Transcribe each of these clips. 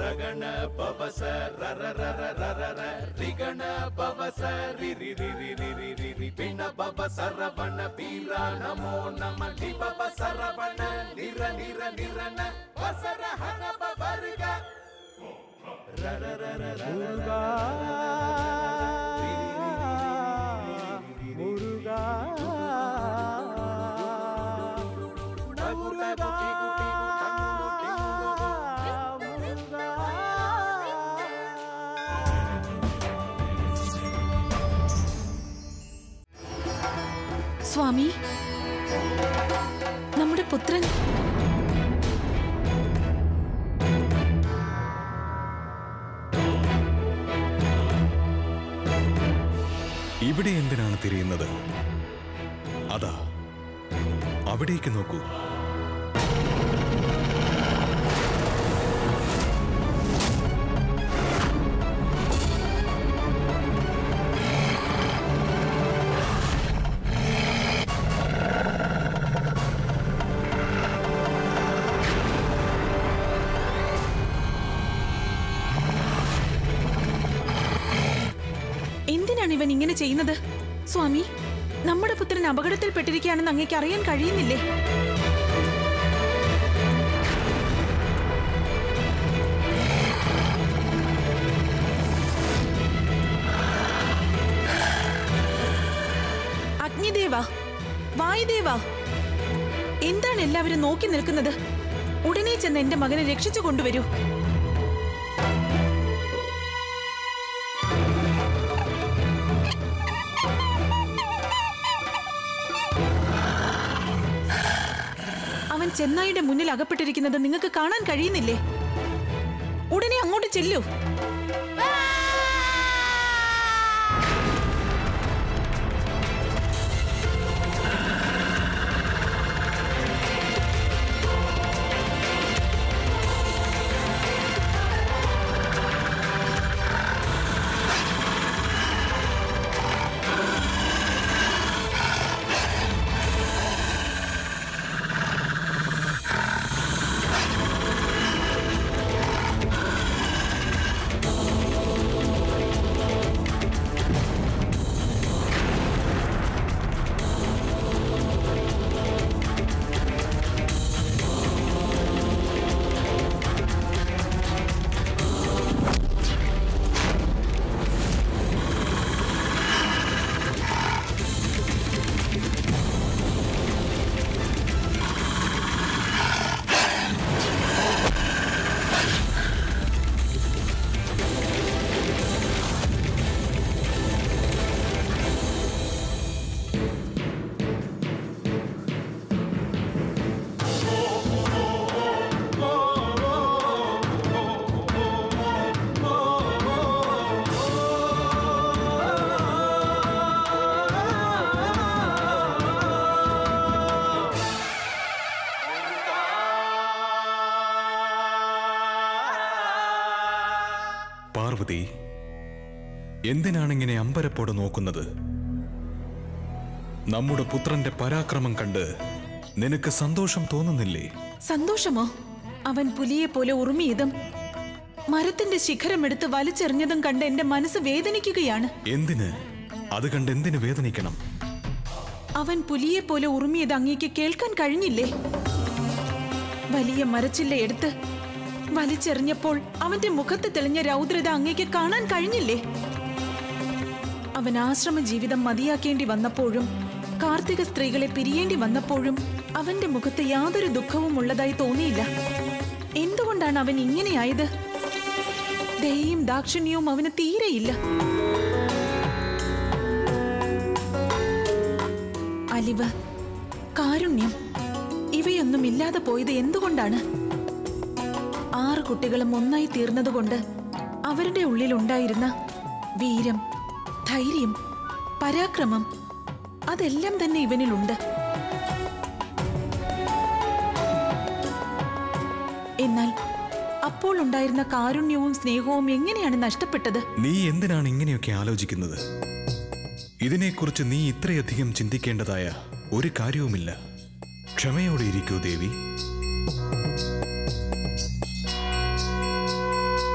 ರಗಣ ಪವಸ ರರ ರರ ರರ ರ ರಿಗಣ ಪವಸ ರಿ ರಿ ರಿ ರಿ ರಿ ರಿ ರಿ ರಿ ಪಿಣ ಪವ ಸರವಣ ವೀರ ನಮೋ ನಮ ಲಿ ಪವ ಸರವಣ ನಿರ ನಿರ ನಿರನ ವಸರ ಹನ ಪವರ್ಗ ರರ ರರ ರರ முருகா முருகா முருகா முருகா സ്വാമി നമ്മുടെ പുത്രൻ ഇവിടെ എന്തിനാണ് തിരിയുന്നത് അതാ അവിടേക്ക് നോക്കൂ എന്തിനാണ് ഇവൻ ഇങ്ങനെ ചെയ്യുന്നത് സ്വാമി നമ്മുടെ പുത്രൻ അപകടത്തിൽപ്പെട്ടിരിക്കുകയാണെന്ന് അങ്ങേക്ക് അറിയാൻ കഴിയുന്നില്ലേ അഗ്നിദേവ വായുദേവ എന്താണ് എല്ലാവരും നോക്കി നിൽക്കുന്നത് ഉടനെ ചെന്ന് എന്റെ മകനെ രക്ഷിച്ചു കൊണ്ടുവരൂ അവൻ ചെന്നായിയുടെ മുന്നിൽ അകപ്പെട്ടിരിക്കുന്നത് നിങ്ങൾക്ക് കാണാൻ കഴിയുന്നില്ലേ ഉടനെ അങ്ങോട്ട് ചെല്ലൂ പാർവതി എന്തിനാണിങ്ങനെ അമ്പരപ്പോടെ നോക്കുന്നത് നമ്മുടെ പുത്രന്റെ പരാക്രമം കണ്ട് നിനക്ക് സന്തോഷം തോന്നുന്നില്ലേ സന്തോഷമോ അവൻ പുലിയെ പോലെ ഉറുമിയതും മരത്തിന്റെ ശിഖരമെടുത്ത് വലിച്ചെറിഞ്ഞതും കണ്ട് എന്റെ മനസ്സ് വേദനിക്കുകയാണ് എന്തിന് അത് കണ്ട് എന്തിന് വേദനിക്കണം അവൻ പുലിയെ പോലെ ഉറുമിയത് അങ്ങേക്ക് കേൾക്കാൻ കഴിഞ്ഞില്ലേ വലിയ മരച്ചില്ല എടുത്ത് വലിച്ചെറിഞ്ഞപ്പോൾ അവന്റെ മുഖത്ത് തെളിഞ്ഞ രൗദ്രത അങ്ങേക്ക് കാണാൻ കഴിഞ്ഞില്ലേ അവൻ ആശ്രമ ജീവിതം മതിയാക്കേണ്ടി വന്നപ്പോഴും കാർത്തിക സ്ത്രീകളെ പിരിയേണ്ടി വന്നപ്പോഴും അവന്റെ മുഖത്ത് യാതൊരു ദുഃഖവും ഉള്ളതായി തോന്നിയില്ല എന്തുകൊണ്ടാണ് അവൻ ഇങ്ങനെയായത് ദയയും ദാക്ഷിണ്യവും അവന് തീരെയില്ല അലിവ് കാരുണ്യം ഇവയൊന്നും ഇല്ലാതെ പോയത് എന്തുകൊണ്ടാണ് ആറ് കുട്ടികളും ഒന്നായി തീർന്നതുകൊണ്ട് അവരുടെ ഉള്ളിലുണ്ടായിരുന്ന വീരം ധൈര്യം പരാക്രമം അതെല്ലാം തന്നെ ഇവനിലുണ്ട് എന്നാൽ അപ്പോൾ ഉണ്ടായിരുന്ന കാരുണ്യവും സ്നേഹവും എങ്ങനെയാണ് നഷ്ടപ്പെട്ടത് നീ എന്തിനാണ് ഇങ്ങനെയൊക്കെ ആലോചിക്കുന്നത് ഇതിനെക്കുറിച്ച് നീ ഇത്രയധികം ചിന്തിക്കേണ്ടതായ ഒരു കാര്യവുമില്ല ക്ഷമയോടെ ഇരിക്കൂ ദേവി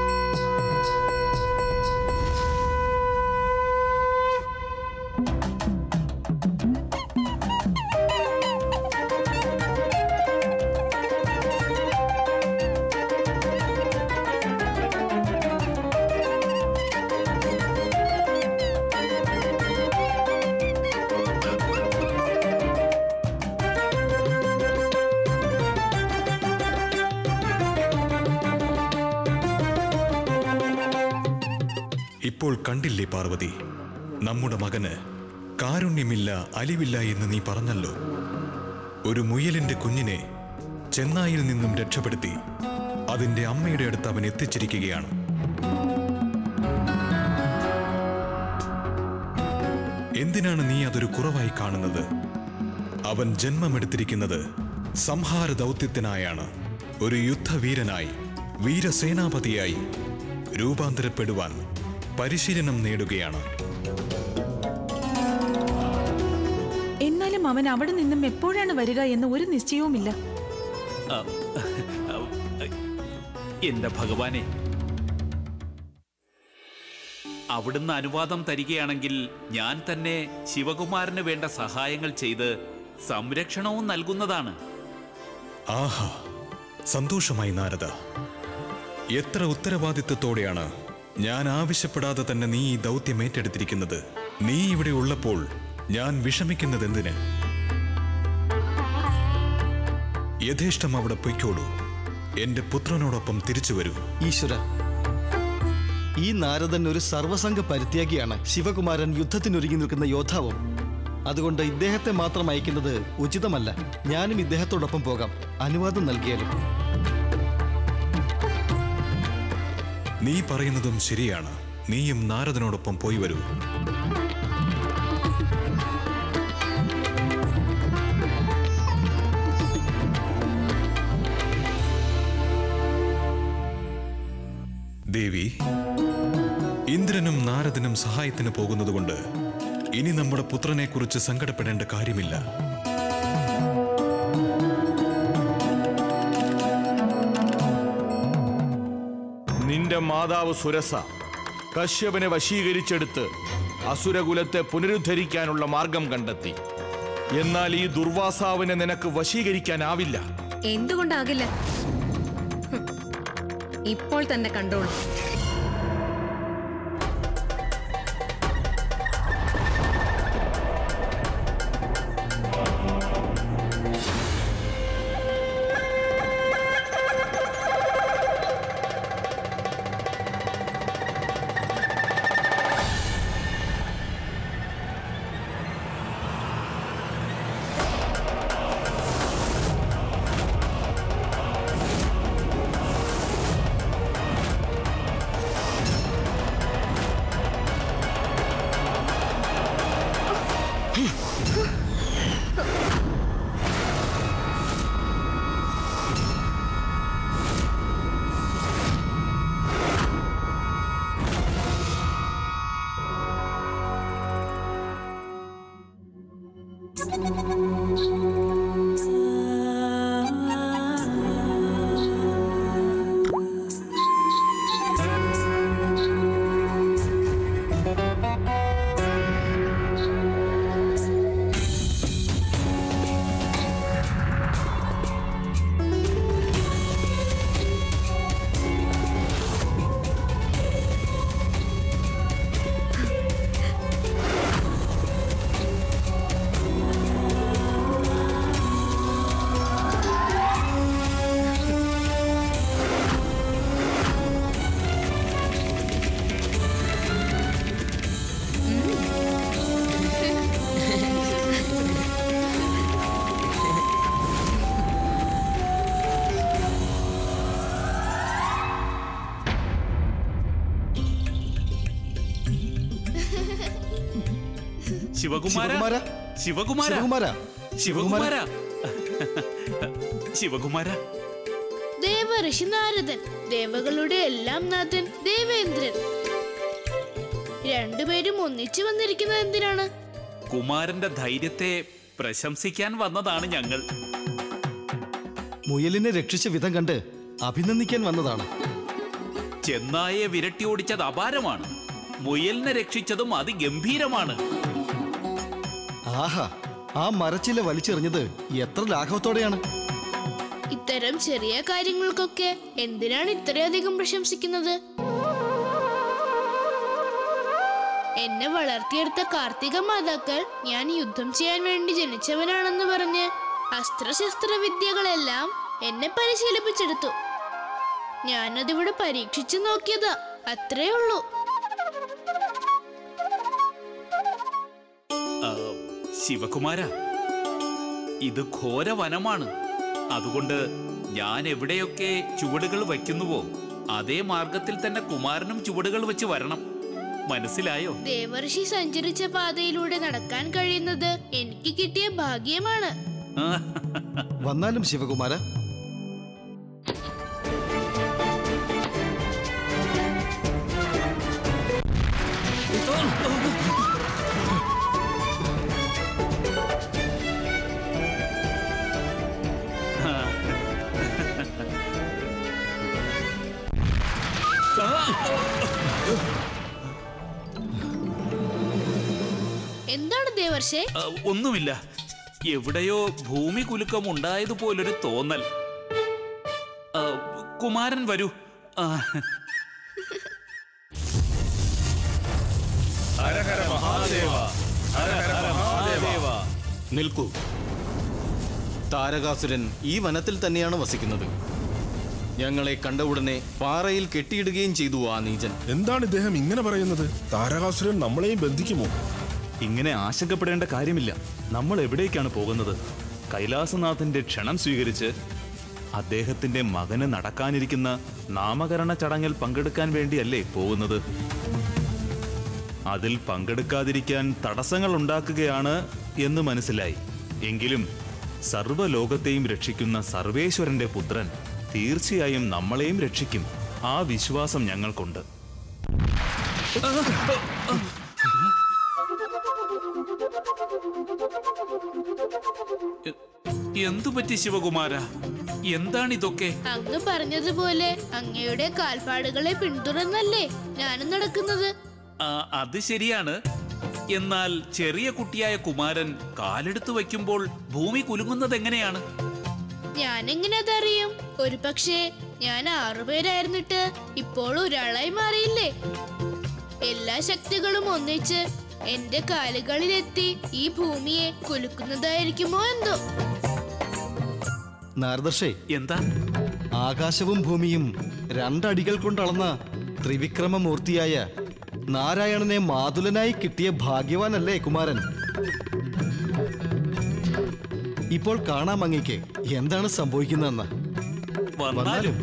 ഇപ്പോൾ കണ്ടില്ലേ പാർവതി നമ്മുടെ മകന് കാരുണ്യമില്ല അലിവില്ല എന്ന് നീ പറഞ്ഞല്ലോ ഒരു മുയലിന്റെ കുഞ്ഞിനെ ചെന്നായിൽ നിന്നും രക്ഷപ്പെടുത്തി അതിന്റെ അമ്മയുടെ അടുത്ത് അവൻ എത്തിച്ചിരിക്കുകയാണ് എന്തിനാണ് നീ അതൊരു കുറവായി കാണുന്നത് അവൻ ജന്മമെടുത്തിരിക്കുന്നത് സംഹാര ദൗത്യത്തിനായാണ് ഒരു യുദ്ധവീരനായി വീരസേനാപതിയായി രൂപാന്തരപ്പെടുവാൻ പരിശീലനം നേടുകയാണ് എന്നാലും അവൻ അവിടെ നിന്നും എപ്പോഴാണ് വരിക എന്ന് ഒരു നിശ്ചയവുമില്ല ആ, ആ, എന്റെ ഭഗവാനെ അവിടുന്ന് അനുവാദം തരികയാണെങ്കിൽ ഞാൻ തന്നെ ശിവകുമാരന് വേണ്ട സഹായങ്ങൾ ചെയ്ത് സംരക്ഷണവും നൽകുന്നതാണ് ആഹാ സന്തോഷമായി നാരദ എത്ര ഉത്തരവാദിത്വത്തോടെയാണ് ഞാൻ ആവശ്യപ്പെടാതെ തന്നെ നീ ഈ ദൗത്യം ഏറ്റെടുത്തിരിക്കുന്നത് നീ ഇവിടെ ഉള്ളപ്പോൾ ഞാൻ വിഷമിക്കുന്നത് എന്തിന് യഥേഷ്ടം അവിടെ പൊയ്ക്കോളൂ എന്റെ പുത്രനോടൊപ്പം തിരിച്ചു വരൂ ഈശ്വര ഈ നാരദൻ ഒരു സർവസംഘ പരിത്യാഗിയാണ് ശിവകുമാരൻ യുദ്ധത്തിനൊരുങ്ങി നിൽക്കുന്ന യോദ്ധാവും അതുകൊണ്ട് ഇദ്ദേഹത്തെ മാത്രം അയക്കുന്നത് ഉചിതമല്ല ഞാനും ഇദ്ദേഹത്തോടൊപ്പം പോകാം അനുവാദം നൽകിയാലും നീ പറയുന്നതും ശരിയാണ് നീയും നാരദനോടൊപ്പം പോയി വരൂ ദേവി ഇന്ദ്രനും നാരദനും സഹായത്തിന് പോകുന്നതുകൊണ്ട് ഇനി നമ്മുടെ പുത്രനെക്കുറിച്ച് സങ്കടപ്പെടേണ്ട കാര്യമില്ല നിന്റെ മാതാവ് സുരസ കശ്യപനെ വശീകരിച്ചെടുത്ത് അസുരകുലത്തെ പുനരുദ്ധരിക്കാനുള്ള മാർഗം കണ്ടെത്തി എന്നാൽ ഈ ദുർവാസാവിനെ നിനക്ക് വശീകരിക്കാനാവില്ല എന്തുകൊണ്ടാകില്ല ഹും. ഇപ്പോൾ തന്നെ കണ്ടോളൂ ശിവകുമാര ശിവകുമാര? ശിവകുമാര ശിവകുമാര ശിവകുമാര ശിവകുമാര ദേവഋഷി നാരദൻ ദേവകളുടെ എല്ലാം നാഥൻ ദേവേന്ദ്രൻ രണ്ടുപേരും ഒന്നിച്ചു വന്നിരിക്കുന്നത് എന്തിനാണ് കുമാരന്റെ ധൈര്യത്തെ പ്രശംസിക്കാൻ വന്നതാണ് ഞങ്ങൾ മുയലിനെ രക്ഷിച്ച വിധം കണ്ട് അഭിനന്ദിക്കാൻ വന്നതാണ് ചെന്നായെ വിരട്ടി ഓടിച്ചത് അപാരമാണ് മുയലിനെ രക്ഷിച്ചതും അതിഗംഭീരമാണ് ആഹാ ആ മരച്ചില വലിച്ചെറിഞ്ഞത് എത്ര ലാഘവത്തോടെയാണ് ഇത്തരം ചെറിയ കാര്യങ്ങൾക്കൊക്കെ എന്തിനാണ് ഇത്രയധികം പ്രശംസിക്കുന്നത് എന്നെ വളർത്തിയെടുത്ത കാർത്തിക മാതാക്കൾ ഞാൻ യുദ്ധം ചെയ്യാൻ വേണ്ടി ജനിച്ചവനാണെന്ന് പറഞ്ഞ് അസ്ത്രശസ്ത്ര വിദ്യകളെല്ലാം എന്നെ പരിശീലിപ്പിച്ചെടുത്തു ഞാനതിവിടെ പരീക്ഷിച്ചു നോക്കിയതാ അത്രേ ഉള്ളൂ ശിവകുമാര ഇത് ഘോര വനമാണ് അതുകൊണ്ട് ഞാൻ എവിടെയൊക്കെ ചുവടുകൾ വയ്ക്കുന്നുവോ അതേ മാർഗത്തിൽ തന്നെ കുമാരനും ചുവടുകൾ വെച്ച് വരണം മനസ്സിലായോ ദേവർഷി സഞ്ചരിച്ച പാതയിലൂടെ നടക്കാൻ കഴിയുന്നത് എനിക്ക് കിട്ടിയ ഭാഗ്യമാണ് ആ, വന്നാലും ശിവകുമാര എന്താണ് ദേവർഷേ ആ, ഒന്നുമില്ല എവിടെയോ ഭൂമി കുലുക്കം ഉണ്ടായതുപോലൊരു തോന്നൽ ആ, കുമാരൻ വരൂ ആ, നിൽക്കൂ താരകാസുരൻ ഈ വനത്തിൽ തന്നെയാണ് വസിക്കുന്നത് ഞങ്ങളെ കണ്ട ഉടനെ പാറയിൽ കെട്ടിയിടുകയും ചെയ്തു ആ നീചൻ എന്താണ് ഇദ്ദേഹം ഇങ്ങനെ പറയുന്നത് താരകാസുരൻ നമ്മളെയും ബന്ധിക്കുമോ ഇങ്ങനെ ആശങ്കപ്പെടേണ്ട കാര്യമില്ല നമ്മൾ എവിടേക്കാണ് പോകുന്നത് കൈലാസനാഥന്റെ ക്ഷണം സ്വീകരിച്ച് അദ്ദേഹത്തിന്റെ മകന് നടക്കാനിരിക്കുന്ന നാമകരണ ചടങ്ങിൽ പങ്കെടുക്കാൻ വേണ്ടിയല്ലേ പോകുന്നത് അതിൽ പങ്കെടുക്കാതിരിക്കാൻ തടസ്സങ്ങൾ ഉണ്ടാക്കുകയാണ് എന്ന് മനസ്സിലായി എങ്കിലും സർവ്വലോകത്തെയും രക്ഷിക്കുന്ന സർവേശ്വരന്റെ പുത്രൻ തീർച്ചയായും നമ്മളെയും രക്ഷിക്കും ആ വിശ്വാസം ഞങ്ങൾക്കുണ്ട് എന്തു പറ്റി ശിവകുമാര എന്താണിതൊക്കെ അങ്ങ് പറഞ്ഞതുപോലെ അങ്ങയുടെ കാൽപ്പാടുകളെ പിന്തുടർന്നല്ലേ ഞാനും നടക്കുന്നത് ആ, അത് ശരിയാണ് എന്നാൽ ചെറിയ കുട്ടിയായ കുമാരൻ കാലെടുത്ത് വയ്ക്കുമ്പോൾ ഭൂമി കുലുങ്ങുന്നത് എങ്ങനെയാണ് ഞാൻ എങ്ങനെ അതറിയും ഒരു പക്ഷേ ഞാൻ ആറുപേരായിരുന്നിട്ട് ഇപ്പോൾ ഒരാളായി മാറിയില്ലേ എല്ലാ ശക്തികളും ഒന്നിച്ച് എന്റെ കാലുകളിലെത്തി ഈ ഭൂമിയെ കുലുക്കുന്നതായിരിക്കുമോ എന്തോ നാരദർഷേ എന്താ ആകാശവും ഭൂമിയും രണ്ടടികൾ കൊണ്ടളന്ന ത്രിവിക്രമമൂർത്തിയായ നാരായണനെ മാതുലനായി കിട്ടിയ ഭാഗ്യവാനല്ലേ കുമാരൻ ഇപ്പോൾ കാണാം അങ്ങയ്ക്ക് എന്താണ് സംഭവിക്കുന്നതെന്ന് വന്നാലും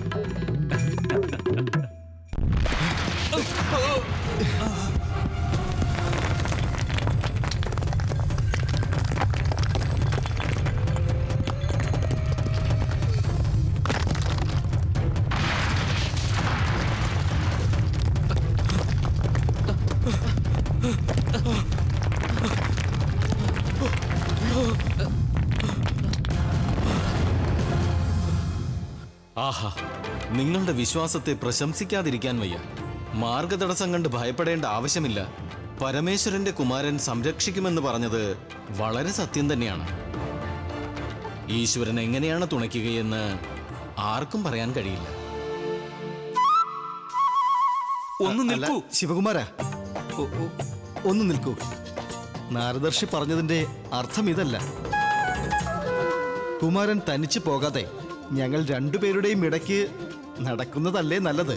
ആഹാ നിങ്ങളുടെ വിശ്വാസത്തെ പ്രശംസിക്കാതിരിക്കാൻ വയ്യ മാർഗതടസ്സം കണ്ട് ഭയപ്പെടേണ്ട ആവശ്യമില്ല പരമേശ്വരന്റെ കുമാരൻ സംരക്ഷിക്കുമെന്ന് പറഞ്ഞത് വളരെ സത്യം തന്നെയാണ് ഈശ്വരൻ എങ്ങനെയാണ് തുണയ്ക്കുകയെന്ന് ആർക്കും പറയാൻ കഴിയില്ല ഒന്ന് അല്ല, നിൽക്കൂ ശിവകുമാര ഒ- ഒ- ഒന്ന് നിൽക്കൂ നാരദർശി പറഞ്ഞതിന്റെ അർത്ഥം ഇതല്ല കുമാരൻ തനിച്ചു പോകാതെ ഞങ്ങൾ രണ്ടുപേരുടെയും ഇടയ്ക്ക് നടക്കുന്നതല്ലേ നല്ലത്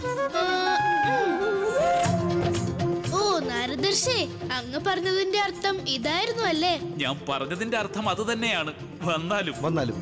ഓ നാരദർശേ അങ്ങ് പറഞ്ഞതിന്റെ അർത്ഥം ഇതായിരുന്നു അല്ലേ ഞാൻ പറഞ്ഞതിന്റെ അർത്ഥം അത് തന്നെയാണ് വന്നാലും വന്നാലും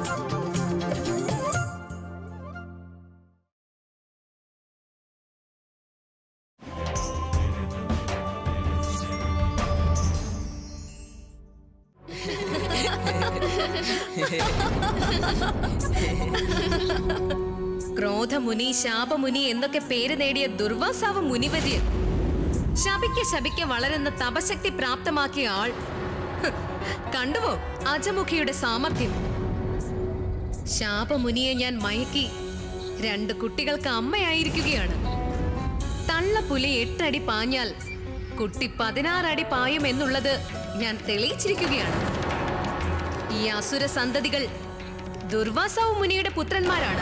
ക്രോധമുനി ശാപമുനി എന്നൊക്കെ പേര് നേടിയ ദുർവാസാവ് മുനിവര്യൻ ശപിക്ക ശപിക്ക വളരുന്ന തപശക്തി പ്രാപ്തമാക്കിയ ആൾ ഹ്, കണ്ടുവോ അജമുഖിയുടെ സാമർഥ്യം ശാപമുനിയെ ഞാൻ മയക്കി രണ്ട് കുട്ടികൾക്ക് അമ്മയായിരിക്കുകയാണ് തള്ളപ്പുലി എട്ടടി പാഞ്ഞാൽ കുട്ടി പതിനാറടി പായും എന്നുള്ളത് ഞാൻ തെളിയിച്ചിരിക്കുകയാണ് ഈ അസുര സന്തതികൾ ദുർവാസാവ് മുനിയുടെ പുത്രന്മാരാണ്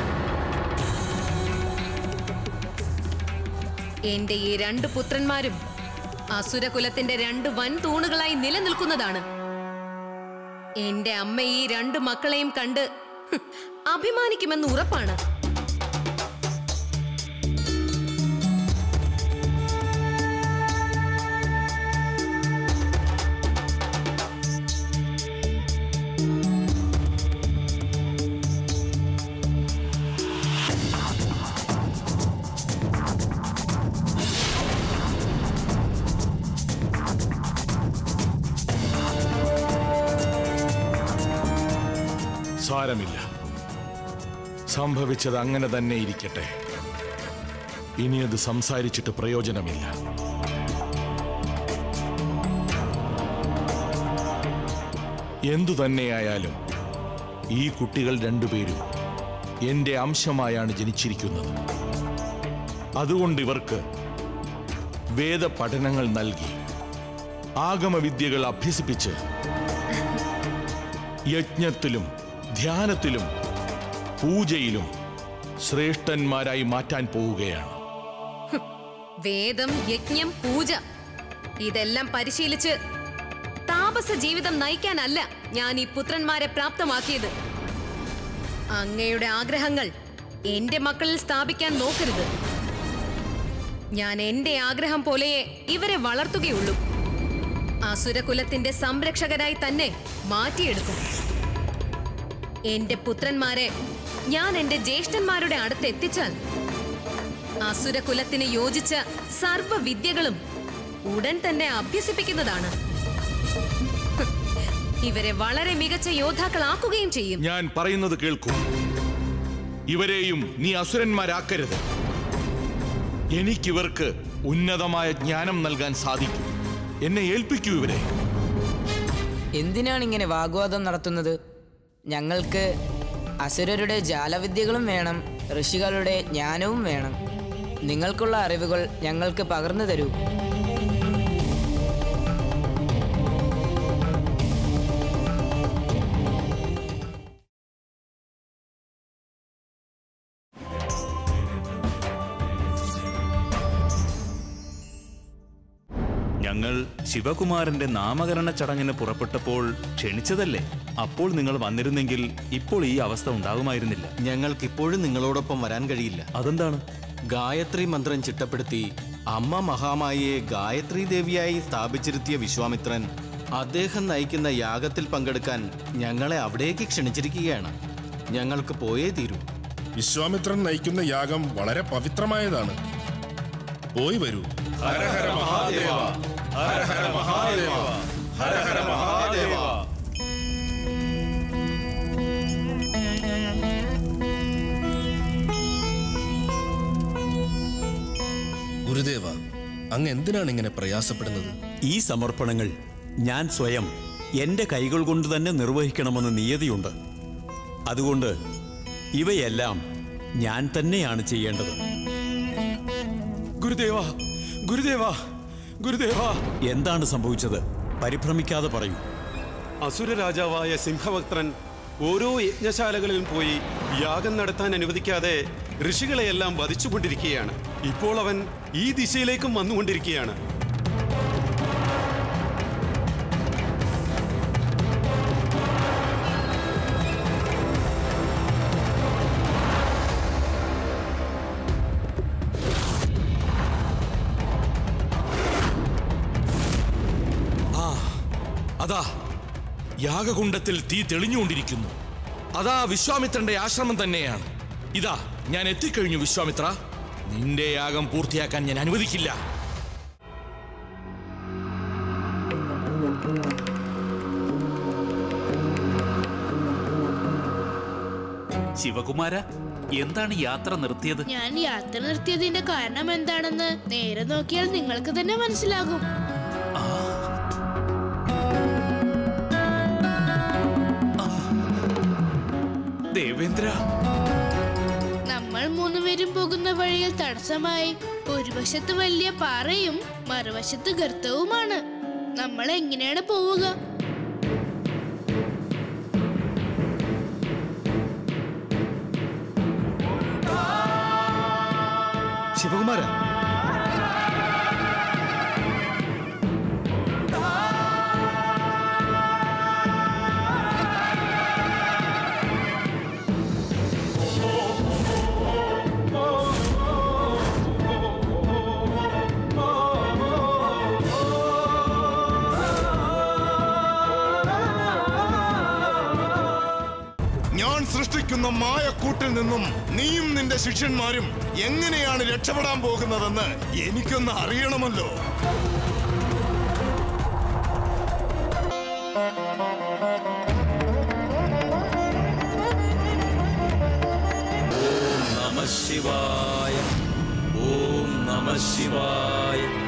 എന്റെ ഈ രണ്ട് പുത്രന്മാരും അസുരകുലത്തിന്റെ രണ്ട് വൻ തൂണുകളായി നിലനിൽക്കുന്നതാണ് എന്റെ അമ്മ ഈ രണ്ട് മക്കളെയും കണ്ട് ഹ്, അഭിമാനിക്കുമെന്ന് ഉറപ്പാണ് സാരമില്ല സംഭവിച്ചത് അങ്ങനെ തന്നെ ഇരിക്കട്ടെ ഇനിയത് സംസാരിച്ചിട്ട് പ്രയോജനമില്ല എന്തു തന്നെയായാലും ഈ കുട്ടികൾ രണ്ടുപേരും എന്റെ അംശമായാണ് ജനിച്ചിരിക്കുന്നത് അതുകൊണ്ട് ഇവർക്ക് വേദപഠനങ്ങൾ നൽകി ആഗമവിദ്യകൾ അഭ്യസിപ്പിച്ച് യജ്ഞത്തിലും ധ്യാനത്തിലും പൂജയിലും ശ്രേഷ്ഠന്മാരായി മാറ്റാൻ പോവുകയാണ് വേദം യജ്ഞം പൂജ ഇതെല്ലാം പരിശീലിച്ച് താപസ ജീവിതം നയിക്കാനല്ല ഞാൻ ഈ പുത്രന്മാരെ പ്രാപ്തമാക്കിയത് അങ്ങയുടെ ആഗ്രഹങ്ങൾ എന്റെ മക്കളിൽ സ്ഥാപിക്കാൻ നോക്കരുത് ഞാൻ എന്റെ ആഗ്രഹം പോലെയേ ഇവരെ വളർത്തുകയുള്ളൂ അസുരകുലത്തിന്റെ സംരക്ഷകരായി തന്നെ മാറ്റിയെടുക്കും എന്റെ പുത്രന്മാരെ ഞാൻ എന്റെ ജ്യേഷ്ഠന്മാരുടെ അടുത്ത് എത്തിച്ചാൽ അസുരകുലത്തിന് യോജിച്ച സർവ്വവിദ്യകളും ഉടൻ തന്നെ അഭ്യസിപ്പിക്കുന്നതാണ് ഹ്, ഇവരെ വളരെ മികച്ച യോദ്ധാക്കളാക്കുകയും ചെയ്യും ഞാൻ പറയുന്നത് കേൾക്കൂ ഇവരെയും നീ അസുരന്മാരാക്കരുത് എനിക്കിവർക്ക് ഉന്നതമായ ജ്ഞാനം നൽകാൻ സാധിക്കും എന്നെ ഏൽപ്പിക്കൂ ഇവരെ എന്തിനാണ് ഇങ്ങനെ വാഗ്വാദം നടത്തുന്നത് ഞങ്ങൾക്ക് അസുരരുടെ ജാലവിദ്യകളും വേണം ഋഷികളുടെ ജ്ഞാനവും വേണം നിങ്ങൾക്കുള്ള അറിവുകൾ ഞങ്ങൾക്ക് പകർന്നു തരൂ ഞങ്ങൾ ശിവകുമാരന്റെ നാമകരണ ചടങ്ങിന് പുറപ്പെട്ടപ്പോൾ ക്ഷണിച്ചതല്ലേ അപ്പോൾ നിങ്ങൾ വന്നിരുന്നെങ്കിൽ ഇപ്പോൾ ഈ അവസ്ഥ ഉണ്ടാകുമായിരുന്നില്ല ഞങ്ങൾക്കിപ്പോഴും നിങ്ങളോടൊപ്പം വരാൻ കഴിയില്ല അതെന്താണ് ഗായത്രി മന്ത്രം ചിട്ടപ്പെടുത്തി അമ്മ മഹാമായയെ ഗായത്രി ദേവിയായി സ്ഥാപിച്ചിരുത്തിയ വിശ്വാമിത്രൻ അദ്ദേഹം നയിക്കുന്ന യാഗത്തിൽ പങ്കെടുക്കാൻ ഞങ്ങളെ അവിടേക്ക് ക്ഷണിച്ചിരിക്കുകയാണ് ഞങ്ങൾക്ക് പോയേ തീരൂ വിശ്വാമിത്രൻ നയിക്കുന്ന യാഗം വളരെ പവിത്രമായതാണ് പോയി വരൂ ഹര ഹര മഹാദേവ ഹര ഹര മഹാദേവ ഹര ഹര മഹാദേവ ഗുരുദേവ അങ്ങ് എന്തിനാണ് ഇങ്ങനെ പ്രയാസപ്പെടുന്നത് ഈ സമർപ്പണങ്ങൾ ഞാൻ സ്വയം എൻ്റെ കൈകൾ കൊണ്ട് തന്നെ നിർവഹിക്കണമെന്ന് നിയതിയുണ്ട് അതുകൊണ്ട് ഇവയെല്ലാം ഞാൻ തന്നെയാണ് ചെയ്യേണ്ടത് ഗുരുദേവ ഗുരുദേവ ഗുരുദേവ എന്താണ് സംഭവിച്ചത് പരിഭ്രമിക്കാതെ പറയൂ അസുര രാജാവായ സിംഹഭക്തൻ ഓരോ യജ്ഞശാലകളിലും പോയി യാഗം നടത്താൻ അനുവദിക്കാതെ ഋഷികളെയെല്ലാം വധിച്ചുകൊണ്ടിരിക്കുകയാണ് ഇപ്പോൾ അവൻ ഈ ദിശയിലേക്കും വന്നുകൊണ്ടിരിക്കുകയാണ് ആ അതാ യാഗകുണ്ടത്തിൽ തീ തെളിഞ്ഞുകൊണ്ടിരിക്കുന്നു അതാ വിശ്വാമിത്രന്റെ ആശ്രമം തന്നെയാണ് ഇതാ ഞാൻ എത്തിക്കഴിഞ്ഞു വിശ്വാമിത്ര നിന്റെ യാഗം പൂർത്തിയാക്കാൻ ഞാൻ അനുവദിക്കില്ല ശിവകുമാര എന്താണ് യാത്ര നിർത്തിയത് ഞാൻ യാത്ര നിർത്തിയതിന്റെ കാരണം എന്താണെന്ന് നേരെ നോക്കിയാൽ നിങ്ങൾക്ക് തന്നെ മനസ്സിലാകും ദേവേന്ദ്ര നമ്മൾ മൂന്നുപേരും പോകുന്ന വഴിയിൽ തടസ്സമായി ഒരു വശത്ത് വലിയ പാറയും മറുവശത്ത് ഗർത്തവുമാണ് നമ്മൾ എങ്ങനെയാണ് പോവുക ശിവകുമാര ഞാൻ സൃഷ്ടിക്കുന്ന മായക്കൂട്ടിൽ നിന്നും നീയും നിന്റെ ശിഷ്യന്മാരും എങ്ങനെയാണ് രക്ഷപ്പെടാൻ പോകുന്നതെന്ന് എനിക്കൊന്ന് അറിയണമല്ലോ ശിവായ ഓം നമ ശിവായ